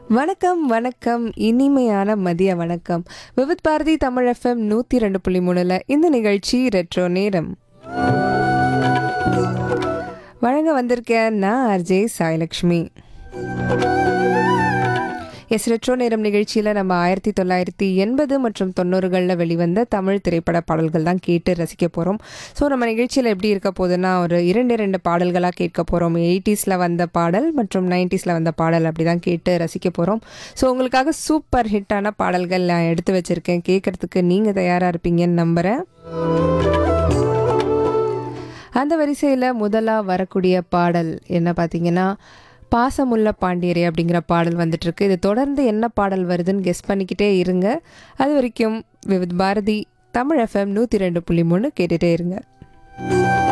வணக்கம் வணக்கம் இனிமையான மதிய வணக்கம் விவித் பாரதி தமிழ் எஃப்எம் நூற்றி ரெண்டு புள்ளி மூணுல இந்த நிகழ்ச்சி ரெட்ரோ நேரம் வழங்க வந்திருக்கேன் நான் அர்ஜே சாய்லக்ஷ்மி எஸ் ரெட்ரோ நேரம் நிகழ்ச்சியில் நம்ம ஆயிரத்தி தொள்ளாயிரத்தி எண்பது மற்றும் தொண்ணூறுகளில் வெளிவந்த தமிழ் திரைப்பட பாடல்கள் தான் கேட்டு ரசிக்க போகிறோம் ஸோ நம்ம நிகழ்ச்சியில் எப்படி இருக்க போகுதுன்னா ஒரு இரண்டு இரண்டு பாடல்களாக கேட்க போகிறோம் எயிட்டிஸில் வந்த பாடல் மற்றும் நைன்டிஸில் வந்த பாடல் அப்படி தான் கேட்டு ரசிக்க போகிறோம் ஸோ உங்களுக்காக சூப்பர் ஹிட்டான பாடல்கள் நான் எடுத்து வச்சுருக்கேன் கேட்குறதுக்கு நீங்கள் தயாராக இருப்பீங்கன்னு நம்புகிறேன் அந்த வரிசையில் முதலாக வரக்கூடிய பாடல் என்ன பார்த்தீங்கன்னா பாசமுள்ள பாண்டியரே அப்படிங்கிற பாடல் வந்துட்டுருக்கு இது தொடர்ந்து என்ன பாடல் வருதுன்னு கெஸ் பண்ணிக்கிட்டே இருங்க அது வரைக்கும் விவித் பாரதி தமிழ் எஃப்எம் நூற்றி ரெண்டு புள்ளி மூணு கேட்டுகிட்டே இருங்க